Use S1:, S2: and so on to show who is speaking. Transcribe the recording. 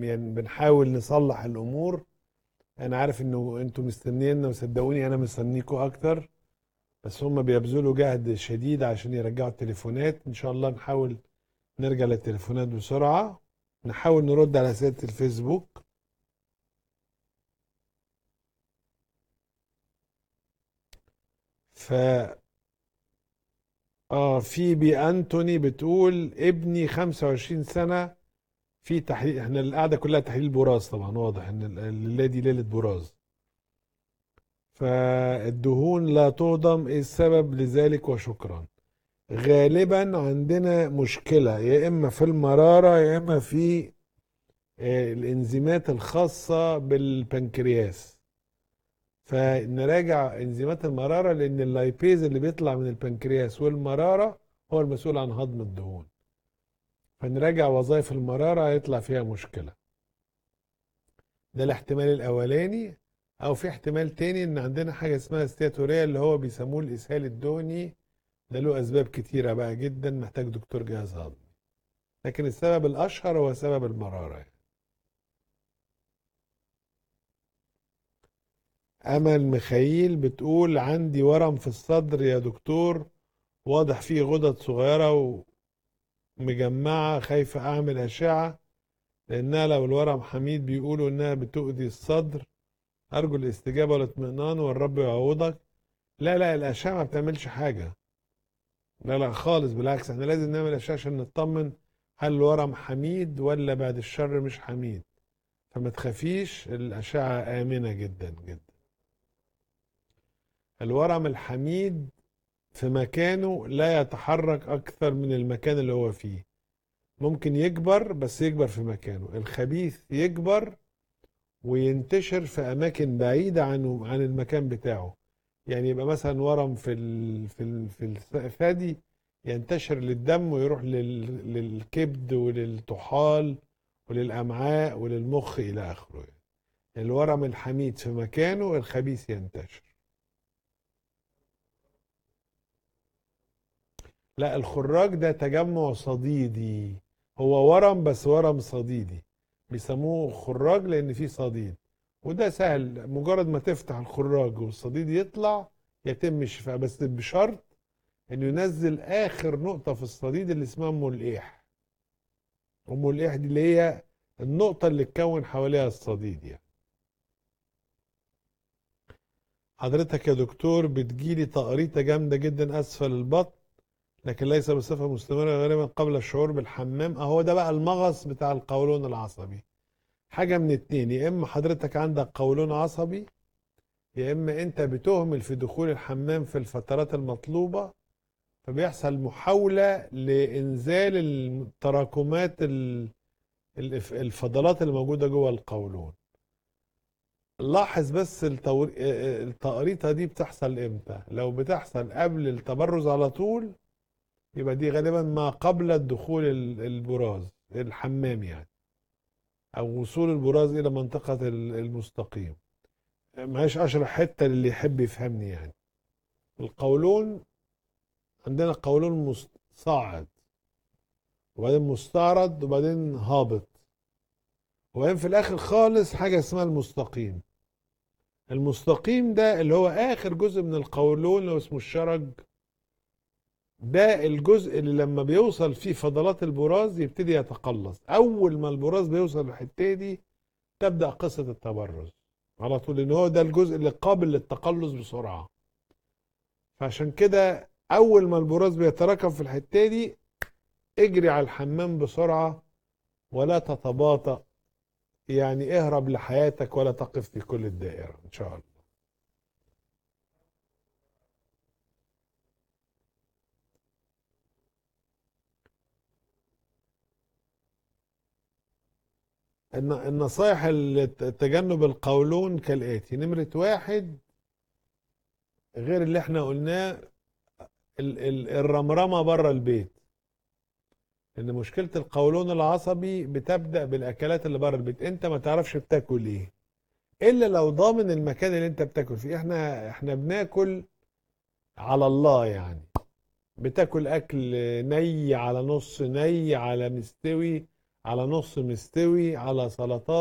S1: يعني بنحاول نصلح الامور انا عارف انه انتوا مستنينا وصدقوني انا مستنيكوا اكتر بس هم بيبذلوا جهد شديد عشان يرجعوا التليفونات ان شاء الله نحاول نرجع للتليفونات بسرعة نحاول نرد على اسئلة الفيسبوك ف اه في بي انتوني بتقول ابني 25 سنة في تحليل احنا القعدة كلها تحليل براز طبعا واضح ان ال- الليلة دي ليلة براز فالدهون لا تهضم ايه السبب لذلك وشكرا غالبا عندنا مشكلة يا اما في المرارة يا اما في آه، الانزيمات الخاصة بالبنكرياس فنراجع انزيمات المرارة لان اللايبيز اللي بيطلع من البنكرياس والمرارة هو المسؤول عن هضم الدهون فنراجع وظائف المرارة هيطلع فيها مشكلة ده الاحتمال الاولاني او في احتمال تاني ان عندنا حاجة اسمها استياتوريا اللي هو بيسموه الاسهال الدهني ده له اسباب كتيرة بقى جدا محتاج دكتور جهاز هضمي لكن السبب الاشهر هو سبب المرارة يعني. امل مخيل بتقول عندي ورم في الصدر يا دكتور واضح فيه غدد صغيرة ومجمعة خايفة اعمل اشعة لانها لو الورم حميد بيقولوا انها بتؤذي الصدر ارجو الاستجابة والاطمئنان والرب يعوضك لا لا الاشعة ما بتعملش حاجة لا لا خالص بالعكس احنا لازم نعمل اشعة عشان نطمن هل الورم حميد ولا بعد الشر مش حميد فما تخافيش الاشعة امنة جدا جدا الورم الحميد في مكانه لا يتحرك اكثر من المكان اللي هو فيه ممكن يكبر بس يكبر في مكانه الخبيث يكبر وينتشر في اماكن بعيده عنه عن المكان بتاعه يعني يبقى مثلا ورم في ال في ال في الثدي ينتشر للدم ويروح لل للكبد وللطحال وللامعاء وللمخ الى اخره يعني الورم الحميد في مكانه الخبيث ينتشر لا الخراج ده تجمع صديدي هو ورم بس ورم صديدي بيسموه خراج لان فيه صديد وده سهل مجرد ما تفتح الخراج والصديد يطلع يتم الشفاء بس بشرط انه ينزل اخر نقطه في الصديد اللي اسمها ام الايح ام الايح دي اللي هي النقطه اللي اتكون حواليها الصديد يعني حضرتك يا دكتور بتجيلي تقريطه جامده جدا اسفل البطن لكن ليس بصفه مستمره غالبا قبل الشعور بالحمام اهو ده بقى المغص بتاع القولون العصبي حاجه من اتنين يا اما حضرتك عندك قولون عصبي يا اما انت بتهمل في دخول الحمام في الفترات المطلوبه فبيحصل محاوله لانزال التراكمات ال- الف- الفضلات اللي موجوده جوه القولون لاحظ بس التور... التقريطه دي بتحصل امتى لو بتحصل قبل التبرز على طول يبقى دي غالبا ما قبل الدخول ال- البراز الحمام يعني او وصول البراز الى منطقه ال- المستقيم معلش اشرح حته للي يحب يفهمني يعني القولون عندنا قولون مس- صاعد وبعدين مستعرض وبعدين هابط وبعدين في الاخر خالص حاجه اسمها المستقيم المستقيم ده اللي هو اخر جزء من القولون اللي هو اسمه الشرج ده الجزء اللي لما بيوصل فيه فضلات البراز يبتدي يتقلص اول ما البراز بيوصل للحته دي تبدا قصه التبرز على طول لان هو ده الجزء اللي قابل للتقلص بسرعه فعشان كده اول ما البراز بيتراكم في الحته دي اجري على الحمام بسرعه ولا تتباطأ يعني اهرب لحياتك ولا تقف في كل الدائره ان شاء الله الن- النصائح لتجنب القولون كالآتي نمرة واحد غير اللي احنا قلناه ال- ال- الرمرمة بره البيت ان مشكلة القولون العصبي بتبدأ بالاكلات اللي بره البيت انت ما تعرفش بتاكل ايه الا لو ضامن المكان اللي انت بتاكل فيه احنا احنا بناكل على الله يعني بتاكل اكل ني على نص ني على مستوي على نص مستوي على سلطات